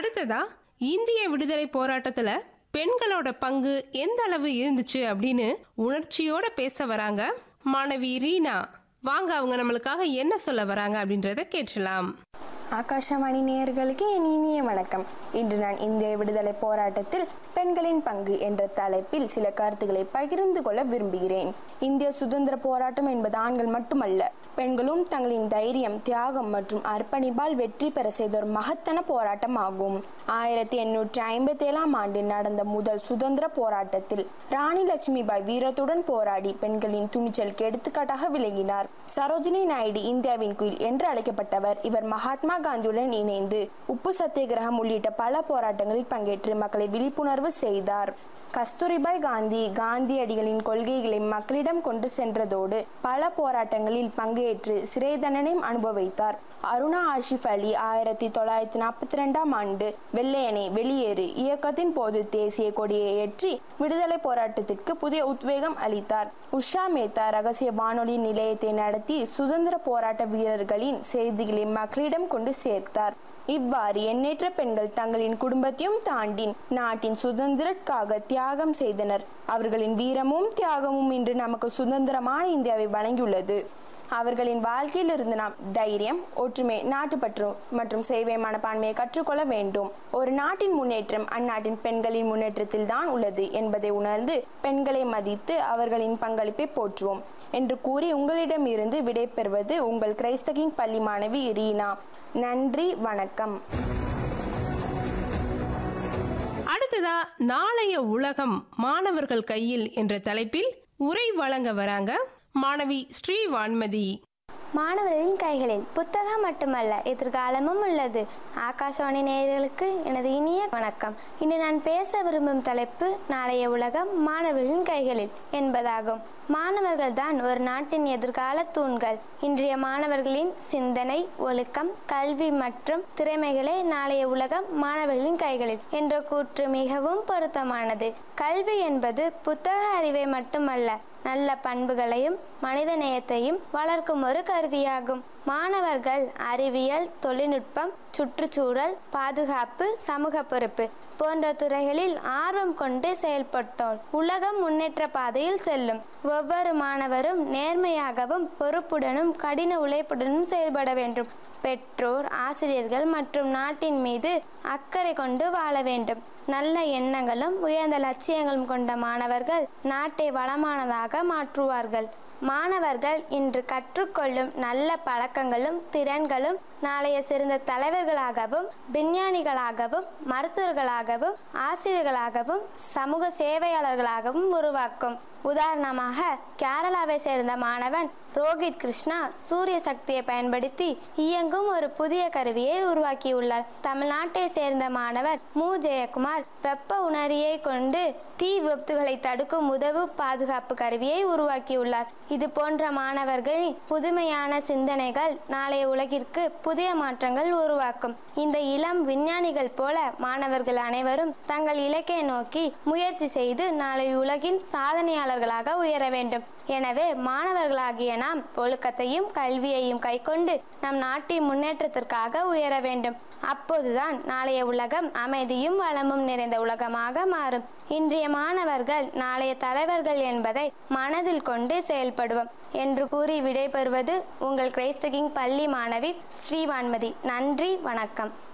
அடுத்ததா இந்திய விடுதலை போராட்டத்துல பெண்களோட பங்கு எந்த அளவு இருந்துச்சு அப்படின்னு உணர்ச்சியோட பேச வராங்க மாணவி ரீனா வாங்க அவங்க நம்மளுக்காக என்ன சொல்ல வராங்க அப்படின்றத கேட்டலாம் ஆகாஷவாணி நேயர்களுக்கு என் இனிய வணக்கம் இன்று நான் இந்திய விடுதலை போராட்டத்தில் பெண்களின் பங்கு என்ற தலைப்பில் சில கருத்துக்களை பகிர்ந்து கொள்ள விரும்புகிறேன் இந்திய சுதந்திர போராட்டம் என்பது ஆண்கள் மட்டுமல்ல பெண்களும் தங்களின் தைரியம் தியாகம் மற்றும் அர்ப்பணிப்பால் வெற்றி பெற செய்த ஒரு மகத்தான போராட்டம் ஆகும் ஆயிரத்தி எண்ணூற்றி ஐம்பத்தி ஏழாம் ஆண்டு நடந்த முதல் சுதந்திர போராட்டத்தில் ராணி லட்சுமிபாய் வீரத்துடன் போராடி பெண்களின் துணிச்சலுக்கு எடுத்துக்காட்டாக விளங்கினார் சரோஜினி நாயுடு இந்தியாவின் குயில் என்று அழைக்கப்பட்டவர் இவர் மகாத்மா காந்தியுடன் இணைந்து உப்பு சத்தியாகிரகம் உள்ளிட்ட பல போராட்டங்களில் பங்கேற்று மக்களை விழிப்புணர்வு செய்தார் கஸ்தூரிபாய் காந்தி காந்தியடிகளின் கொள்கைகளை மக்களிடம் கொண்டு சென்றதோடு பல போராட்டங்களில் பங்கேற்று சிறை தண்டனையும் அனுபவித்தார் அருணா ஆஷிஃப் அலி ஆயிரத்தி தொள்ளாயிரத்தி நாற்பத்தி ரெண்டாம் ஆண்டு வெள்ளையனே வெளியேறு இயக்கத்தின் போது தேசிய கொடியை ஏற்றி விடுதலை போராட்டத்திற்கு புதிய உத்வேகம் அளித்தார் உஷா மேத்தா ரகசிய வானொலி நிலையத்தை நடத்தி சுதந்திர போராட்ட வீரர்களின் செய்திகளை மக்களிடம் கொண்டு சேர்த்தார் இவ்வாறு எண்ணற்ற பெண்கள் தங்களின் குடும்பத்தையும் தாண்டி நாட்டின் சுதந்திரத்திற்காக தியாகம் செய்தனர் அவர்களின் வீரமும் தியாகமும் இன்று நமக்கு சுதந்திரமான இந்தியாவை வழங்கியுள்ளது அவர்களின் வாழ்க்கையில் இருந்து நாம் தைரியம் ஒற்றுமை நாட்டுப்பற்று மற்றும் சேவை மனப்பான்மையை கற்றுக்கொள்ள வேண்டும் ஒரு நாட்டின் முன்னேற்றம் அந்நாட்டின் பெண்களின் முன்னேற்றத்தில் தான் உள்ளது என்பதை உணர்ந்து பெண்களை மதித்து அவர்களின் பங்களிப்பை போற்றுவோம் என்று கூறி உங்களிடமிருந்து விடைபெறுவது உங்கள் கிரைஸ்தகிங் பள்ளி மாணவி ரீனா நன்றி வணக்கம் அடுத்ததா நாளைய உலகம் மாணவர்கள் கையில் என்ற தலைப்பில் உரை வழங்க வராங்க மாணவி ஸ்ரீ வான்மதி மாணவர்களின் கைகளில் புத்தகம் மட்டுமல்ல எதிர்காலமும் உள்ளது ஆகாஷவாணி நேயர்களுக்கு எனது இனிய வணக்கம் இன்று நான் பேச விரும்பும் தலைப்பு நாளைய உலகம் மாணவர்களின் கைகளில் என்பதாகும் மாணவர்கள் தான் ஒரு நாட்டின் எதிர்கால தூண்கள் இன்றைய மாணவர்களின் சிந்தனை ஒழுக்கம் கல்வி மற்றும் திறமைகளே நாளைய உலகம் மாணவர்களின் கைகளில் என்ற கூற்று மிகவும் பொருத்தமானது கல்வி என்பது புத்தக அறிவை மட்டுமல்ல நல்ல பண்புகளையும் மனித நேயத்தையும் வளர்க்கும் ஒரு கருவியாகும் மாணவர்கள் அறிவியல் தொழில்நுட்பம் சுற்றுச்சூழல் பாதுகாப்பு சமூக பொறுப்பு போன்ற துறைகளில் ஆர்வம் கொண்டு செயல்பட்டோர் உலகம் முன்னேற்ற பாதையில் செல்லும் ஒவ்வொரு மாணவரும் நேர்மையாகவும் பொறுப்புடனும் கடின உழைப்புடனும் செயல்பட வேண்டும் பெற்றோர் ஆசிரியர்கள் மற்றும் நாட்டின் மீது அக்கறை கொண்டு வாழ வேண்டும் நல்ல எண்ணங்களும் உயர்ந்த லட்சியங்களும் கொண்ட மாணவர்கள் நாட்டை வளமானதாக மாற்றுவார்கள் மாணவர்கள் இன்று கற்றுக்கொள்ளும் நல்ல பழக்கங்களும் திறன்களும் நாளைய சிறந்த தலைவர்களாகவும் விஞ்ஞானிகளாகவும் மருத்துவர்களாகவும் ஆசிரியர்களாகவும் சமூக சேவையாளர்களாகவும் உருவாக்கும் உதாரணமாக கேரளாவை சேர்ந்த மாணவன் ரோஹித் கிருஷ்ணா சூரிய சக்தியை பயன்படுத்தி இயங்கும் ஒரு புதிய கருவியை உருவாக்கியுள்ளார் தமிழ்நாட்டை சேர்ந்த மாணவர் மு ஜெயக்குமார் வெப்ப உணரியை கொண்டு தீ விபத்துகளை தடுக்கும் உதவு பாதுகாப்பு கருவியை உருவாக்கியுள்ளார் இது போன்ற மாணவர்களின் புதுமையான சிந்தனைகள் நாளைய உலகிற்கு புதிய மாற்றங்கள் உருவாக்கும் இந்த இளம் விஞ்ஞானிகள் போல மாணவர்கள் அனைவரும் தங்கள் இலக்கை நோக்கி முயற்சி செய்து நாளை உலகின் சாதனையாளர்களாக உயர வேண்டும் எனவே மாணவர்களாகிய நாம் ஒழுக்கத்தையும் கல்வியையும் கைக்கொண்டு நம் நாட்டின் முன்னேற்றத்திற்காக உயர வேண்டும் அப்போதுதான் நாளைய உலகம் அமைதியும் வளமும் நிறைந்த உலகமாக மாறும் இன்றைய மாணவர்கள் நாளைய தலைவர்கள் என்பதை மனதில் கொண்டு செயல்படுவோம் என்று கூறி விடைபெறுவது உங்கள் கிரைஸ்தகிங் பள்ளி மாணவி ஸ்ரீவான்மதி நன்றி வணக்கம்